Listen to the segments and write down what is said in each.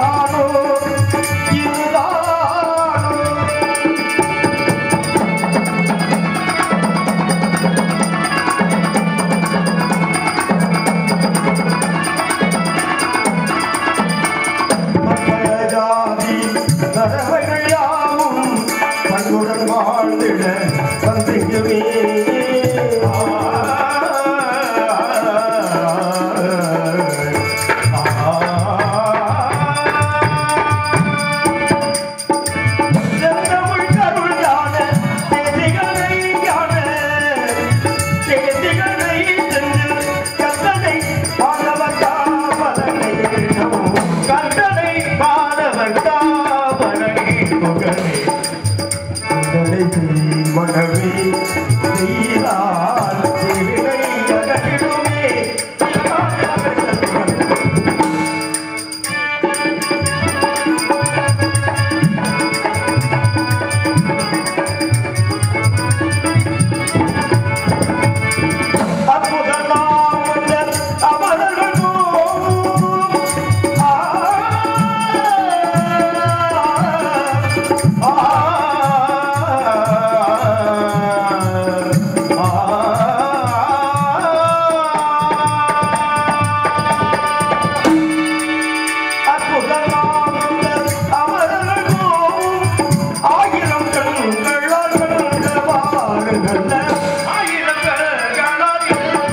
இதுதானோ இதுதானோ ஜாதி தரவைகள் யாவும் பண்புடன் வாழ்ந்திட வந்திங்குமே செந்தமிழ் கருள் ஞான செய்திகளை ஞான செய்திகளை சென்று கந்தனை மாணவர் காவலனை கந்தனை மாணவர் காவலனை புகழே புகழை மனவே செய்தால் சிறுகை அகற்றிடுமே அற்புதமாம் முதல் அமரர்கள் போகும். ஆ, ஆ, அற்புதமாம் முதல் அமரர்கள் போகும். ஆயிரம் கண்களால் கண்ட வாழுங்கள் ஆயிரம் கண்களால்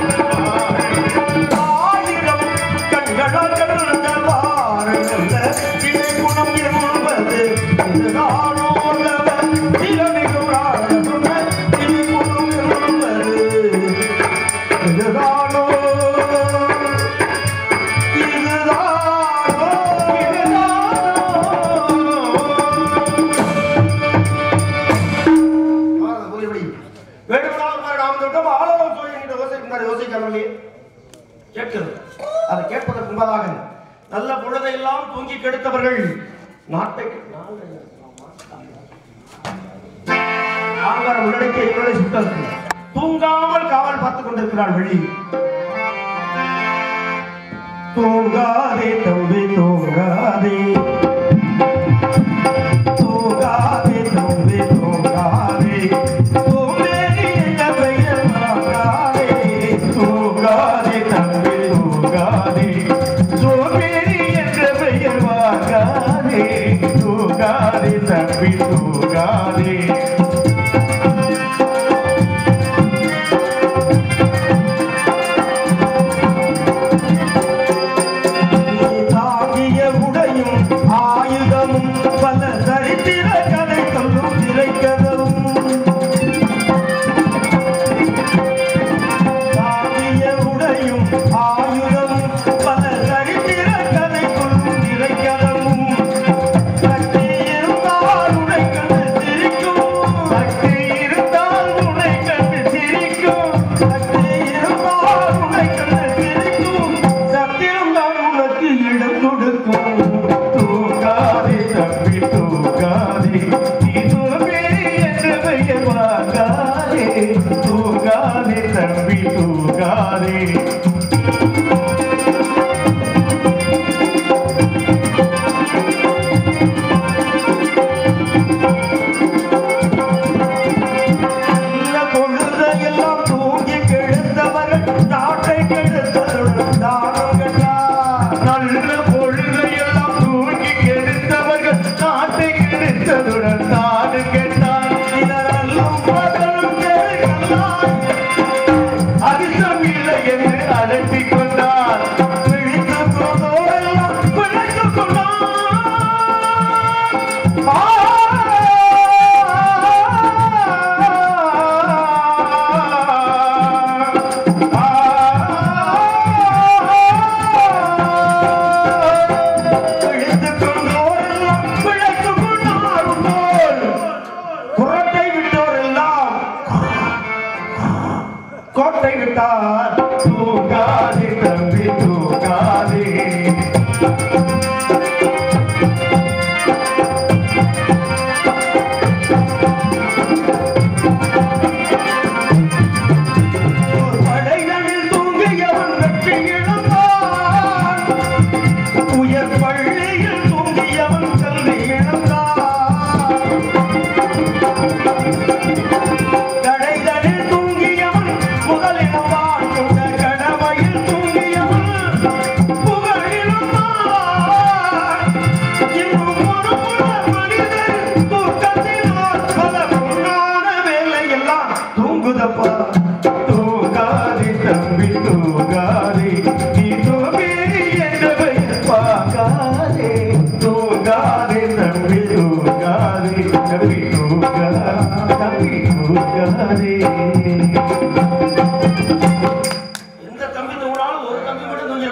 ஆயிரம் கண்களால் கண்ட வாழுங்கள் இதை குணம் என்பது இதுதானோதவர் திறமிகும் ராஜகுணர் இதை குணம் என்பது இதுதானோ இதுதானோ கேட்கிறது அதை கேட்பதற்கு முன்பதாக நல்ல பொழுதையெல்லாம் தூங்கி கெடுத்தவர்கள் நாட்டை ஆங்காரம் உள்ளடக்கிய என்னுடைய சுட்டது தூங்காமல் காவல் பார்த்துக் கொண்டிருக்கிறாள் வெளி தூங்காதே தம்பி தூங்காதே தூங்காதே தம்பி தூங்காதே தூங்கேறி என்ற பெயர் வாங்காதே தூங்காதே தம்பி தூங்காதே தூங்கேறி என்ற பெயர் வாங்காதே தூங்காதே தம்பி தூங்காதே நீ தாங்கிய உடையும் ஆயுதமும் பல சரித்திர கதை சொல்லும் திரைக்கதவும் தாங்கிய உடையும் ஆயுதமும் பல சரித்திர கதை சொல்லும் திரைக்கதவும் சக்தி இருந்தால் உனை கண்டு சிரிக்கும் சக்தி இருந்தால் உனை கண்டு சிரிக்கும் சக்தி இருந்தால் உனை கண்டு சிரிக்கும் சத்தியம் தான் உனக்கு இடம் கொடுக்கும் தூங்காதே தம்பி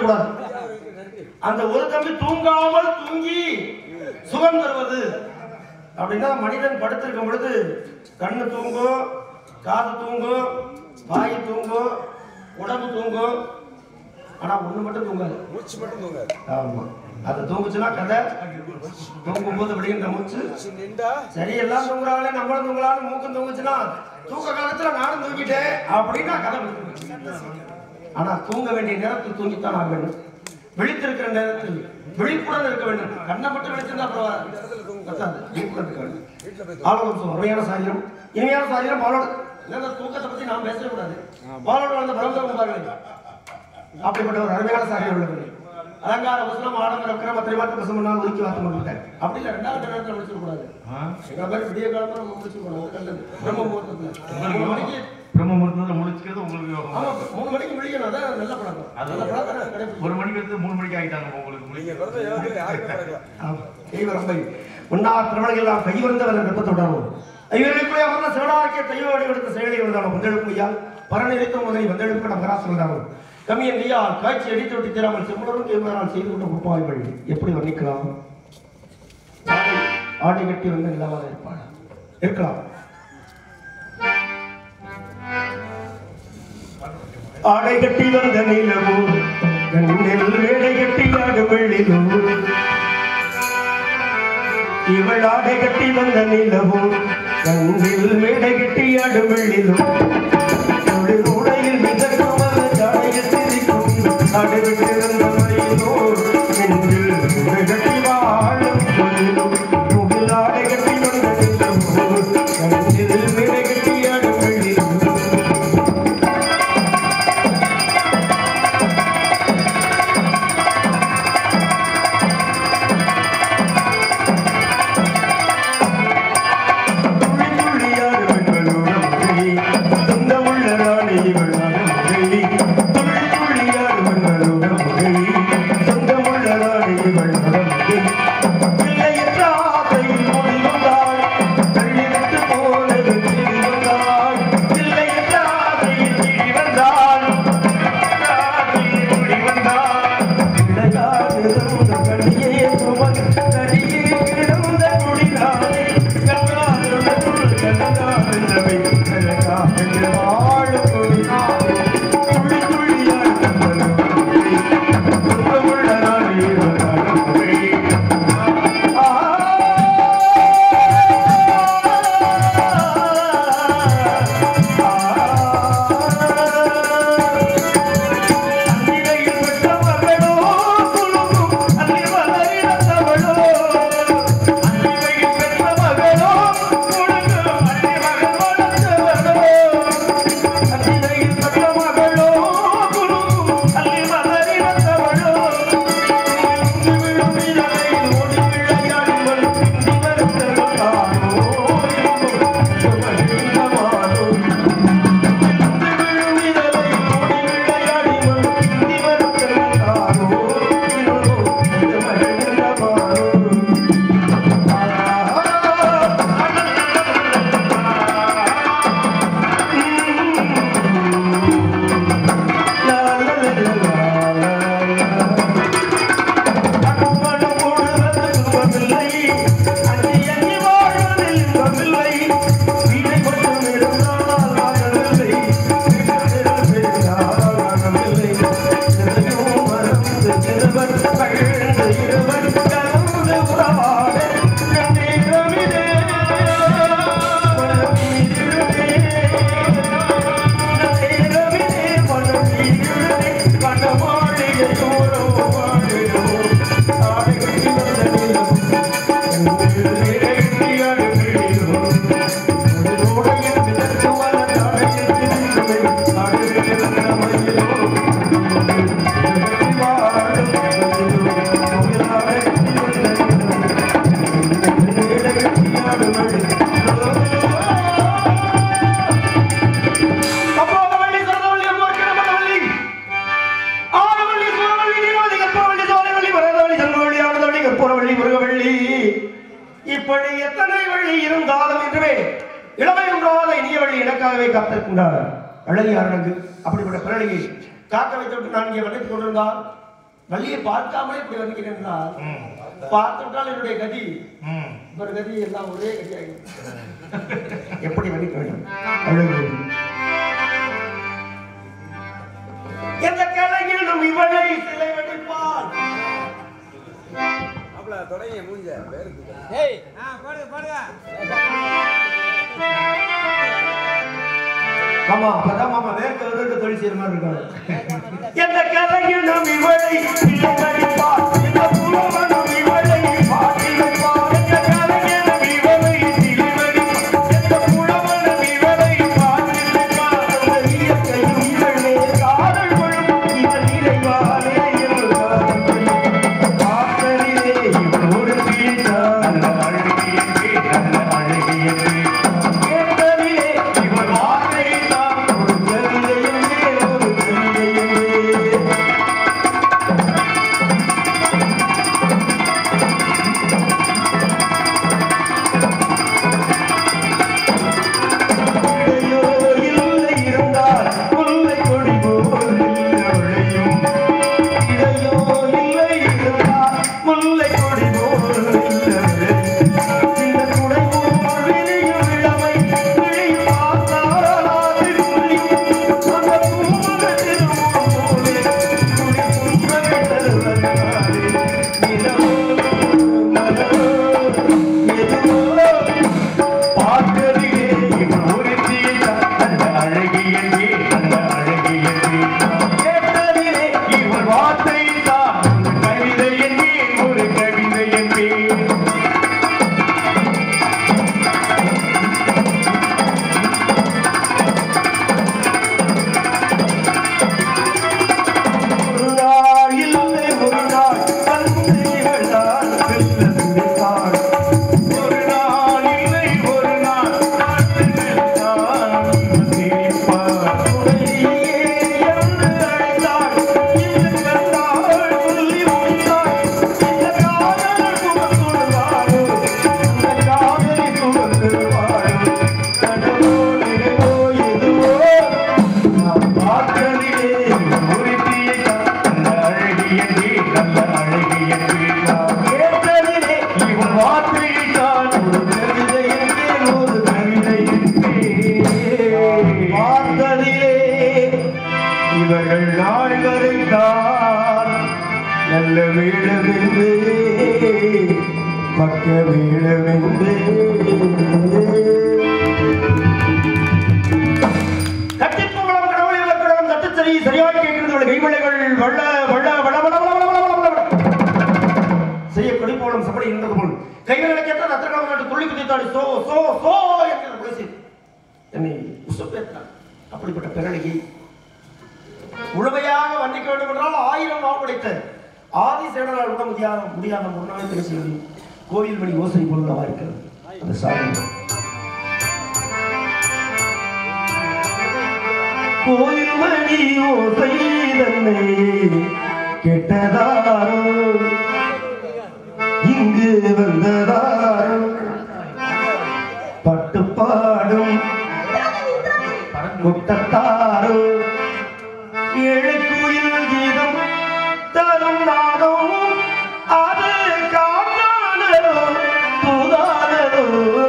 விடக்கூடாது அந்த ஒரு தம்பி தூங்காமல் தூங்கி சுகம் தருவது அப்படின்னா மனிதன் படுத்திருக்கும் பொழுது கண்ணு தூங்கும் காது தூங்கும் வாய் தூங்கும் உடம்பு தூங்கும் ஆனா ஒண்ணு மட்டும் தூங்காது மூச்சு மட்டும் தூங்காது ஆமா அது தூங்குச்சுன்னா கதை தூங்கும் போது விடுகின்ற மூச்சு மூச்சு நின்றா சரி எல்லாம் தூங்குறாங்களே நம்மளும் தூங்கலாம்னு மூக்கம் தூங்குச்சுன்னா தூக்க காலத்துல நானும் தூங்கிட்டேன் அப்படின்னா கதை முடிஞ்சுது. ஆனா தூங்க வேண்டிய நேரத்தில் தூங்கித்தான் ஆக வேண்டும் விழித்திருக்கிற நேரத்தில் விழிப்புடன் இருக்க வேண்டும் கண்ணை மட்டும் விழிச்சிருந்தா அப்புறம் பத்தாது. விழிப்புடன் இருக்க வேண்டும் வீட்டுல போய் ஆலோகம் அருமையான சாரியம் இனிமையான சாரியம் பாலோட என்ன தூக்கத்தை பத்தி நாம் பேசவே கூடாது பாலோட வந்த பரமதம் பாருங்க அப்படிப்பட்ட ஒரு அருமையான சாரியம் உள்ளது அலங்கார வசனம் ஆடம்பர விக்ரம் அத்தனை மாற்றம் பசம் பண்ணாலும் ஒதுக்கி வார்த்தை பண்ணிட்டேன் அப்படி இல்லை ரெண்டாவது நேரத்தில் முடிச்சிட கூடாது எங்களை மாதிரி விடிய காலத்துல நம்ம முடிச்சிட கூடாது கண்டது பிரம்ம முகூர்த்தத்துல மூணு மணிக்கு பிரம்ம முகூர்த்தத்தில் முடிச்சுக்கிறது உங்களுக்கு யோகம். ஆமா மூணு மணிக்கு முடிக்கணும் அதான் நல்ல பழக்கம் நல்ல பழக்கம் கடைபிடிக்கணும் ஒரு மணிக்கு வந்து மூணு மணிக்கு ஆகிட்டாங்க உங்களுக்கு நீங்க முடிக்க பிறந்த யோகத்துல யாருமே பிறக்கல தெய்வரம்பை முன்னார் திருமலையெல்லாம் கைவந்தவர் வெப்பத்துடனும் ஐவர்களுக்குள்ளே அமர்ந்த சிவனாக்கிய தெய்வ வடிவெடுத்த செயலை வந்தாலும் வந்தெழுப்பு ஐயா பரநிலைத்த முதலை வந்தெழுப்பு நம் கராசு வந்தாலும் கம்மியன் ஐயா காட்சி அடித்து விட்டு தீராமல் செம்மலரும் கேள்வரால் செய்து கொண்ட குப்பாய்கள் எப்படி வர்ணிக்கலாம் ஆடை ஆடை கட்டி வந்து நிலவாக இருப்பாள் இருக்கலாம் ஆடை கட்டி வந்த நிலவோ கண்ணில் வேடை கட்டி ஆடு வெள்ளிலோ இவள் ஆடை கட்டி வந்த நிலவோ கண்ணில் மேடை கட்டி ஆடு வெள்ளிலோ தொழில் உடையில் மிதக்கும் அந்த ஜாடையில் சிரிக்கும் ஆடு விட்டிருந்த மயிலோ என்று உடை கட்டி வாழும் தொழிலோ முகில் ஆடை கட்டி வந்த நிலவோ கண்ணில் மேடை கட்டி ஆடு வெள்ளிலோ துள்ளி துள்ளியாடு பெண்களோட முறை சொந்தமுள்ள ராணி இவளான முறை துள்ளி துள்ளியாடு பெண்களோட முறை சொந்தமுள்ள ராணி இவளான முறை பிள்ளையற்ற ஆசையில் மூடி வந்தாள் தள்ளிவிட்டு போனது தேடி வந்தாள் பிள்ளையற்ற ஆசையில் தேடி வந்தாள் ஆசையில் மூடி வந்தாள் இடையாக இருந்த கடியே சுமன் கடியே கிடந்த குடிகாரே கங்காருடன் கங்காருந்தவை கலகாமல் வாழும் குடிகாரே துள்ளி துள்ளியாய் கந்தலோடு சொந்தமுள்ள நாளே வந்தாலும் அன்னிலையில் பெற்றவர்களோ குலுங்கும் அள்ளி வளரிழந்தவளோ அன்னிலையில் பெற்றவர்களோ குலுங்கும் அள்ளி மகன் வளர்ந்தவளோ அன்னிலையில் பெற்றவர்களோ குலுங்கும் அள்ளி வளரிழந்தவளோ இங்கு விழும் இதழையில் ஓடி விளையாடுவள் இங்கு வருத்தவளானோ சுமகிழ்ந்தவானோ அப்போதவள்ளி சரதவள்ளி அம்மாவுக்கு நமதவள்ளி ஆனவள்ளி சூரவள்ளி நீலவள்ளி கற்பவள்ளி சோலைவள்ளி வரதவள்ளி சங்கவள்ளி ஆனதவள்ளி கற்பூரவள்ளி முருகவள்ளி இப்படி எத்தனை வள்ளி இருந்தாலும் என்றுமே இளமை ஒன்றாத இனிய வள்ளி எனக்காகவே காத்திருக்கின்றார் அழகிய அரங்கு அப்படிப்பட்ட பிறழையை காக்க வைத்துவிட்டு நான் இங்கே வளைத்துக் கொண்டிருந்தால் வள்ளியை பார்க்காமலே இப்படி வர்ணிக்கிறேன் என்றால் ம். பார்த்துவிட்டால் என்னுடைய கதி ம். ஒரு கதி எல்லாம் ஒரே கதியாகும் எப்படி வர்ணிக்க வேண்டும் அழகு எந்த கலைஞனும் இவளை சிலை வடிப்பான் மாப்பிள தொடங்கி மூஞ்ச வேருக்கு ஆமா அப்பதான் மாமா வேர்க்க வருவதற்கு தொழில் செய்யற மாதிரி இருக்காங்க எந்த கலைஞனும் இவளை சிலை வடிப்பான் இந்த புலவனும் இவளை பாட்டி வைப்பான் எந்த கலைஞனும் இவளை சிலை வடிப்பான் எந்த புலவனும் இவளை பாட்டி வைப்பான் அந்த இயற்கையும் இவளே காதல் கொள்ளும் இவள் நிறைவாலே இவள் காதல் கொள்ளும் பார்த்தலிலே இவள் ஒரு தீட்டான் அழகியே நல்ல அழகியே கேட்டதிலே இவள் வார்த்தைதான் ஒரு கவிதையுமே ஒரு கவிதையுமே இடையோ இல்லை இருந்தால் முல்லை கொடி போல் விளையும் இடையோ இல்லை இருந்தால் முல்லை கொடி போல் விளையும் இந்த குடை போல் விரியும் இளமை விழியும் பார்த்தால் அது புரியும் அந்த பூமகத்தில் போலே குடி புன்னகை தருவதாலே நிலவோ மலரோ எதுவோ பார்க்கறியே இவன் ஒருத்தியை அந்த அழகியல்வே அந்த அழகியல்வே கேட்டதிலே இவன் வார்த்தை தான் ஒரு கவிதை என்பே ஒரு கவிதை என்பே ஒரு நாள் இல்லை ஒரு நாள் வந்து இவள்தான் வெல்ல துடித்தாள் ஒரு நாள் இல்லை ஒரு நாள் காத்திருந்தான் சிரிப்பாள் உடையே என்று அழைத்தாள் இந்த கண்டாள் சொல்லி முடித்தாள் இந்த காதல் சுமந்துள்ளாளோ இந்த காதலை சுமந்துள்ளாளோ கடலோ நிலவோ எதுவோ நாம் பார்த்ததிலே ஒருத்தியை அந்த அழகியதே நல்ல அழகியதே நாம் கேட்டதிலே இவன் வார்த்தையை தான் ஒரு கவிதை என்பேன் ஒரு கவிதை என்பேன் பார்த்ததிலே இவர்கள் நால்வரை தான் நல்ல வீழமென்று பக்க வீழமென்று கட்டிப்பவளம் கடவுளை கடவுள் தட்டுச்சரி சரியாக கேட்கிறது உள்ள கைவளைகள் வள்ள வள்ள வள வள வள வள வள வள வள செய்ய கொடிப்போலம் சபடி இருந்தது போல் கைகளை கேட்டால் அத்தனை நாட்டு துள்ளி குதித்தாடி சோ சோ சோ என்கிற பேசி என்னை உசுப்பேற்றான் அப்படிப்பட்ட பிறகு முழுமையாக வர்ணிக்க வேண்டும் என்றால் ஆயிரம் நாள் படைத்த ஆதி சேடலால் விட முடியாத முடியாத முன்னாள் பேசியது கோவில் மணி ஓசை பொருளாக இருக்கிறது அந்த சாமி கோயில் மணி ஓசை தன்னை கெட்டதாரோ இங்கு வந்ததாரோ பட்டு பாடும் முட்டத்தாரோ ஏழு கோயில் கீதம் தரும் நாதம் அது காட்டானோ தூதானோ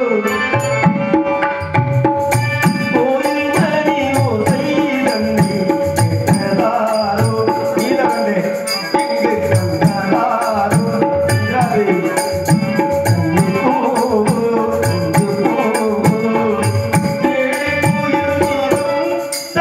கோயில் மணி ஓசை தன்னை கேட்டதாரோ நீலகண்டே இங்கு கண்டதாரோ இராதே ஓ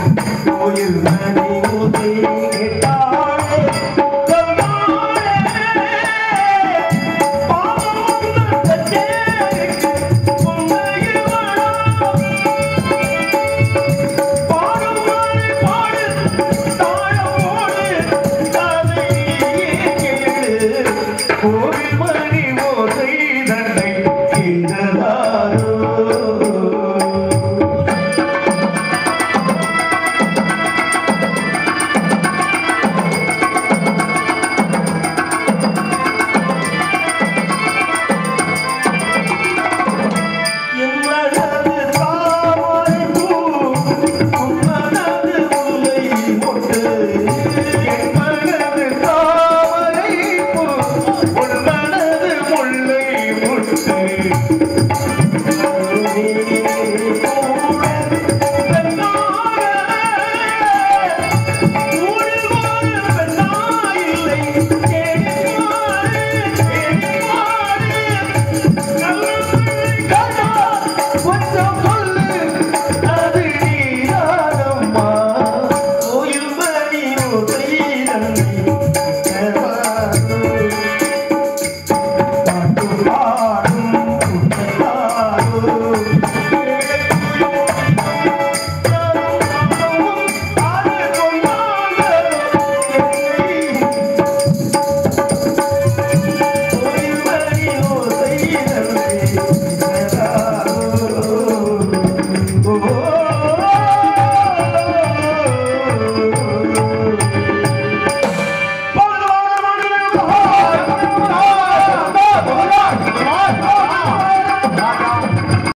கோயில் மணி ஊதி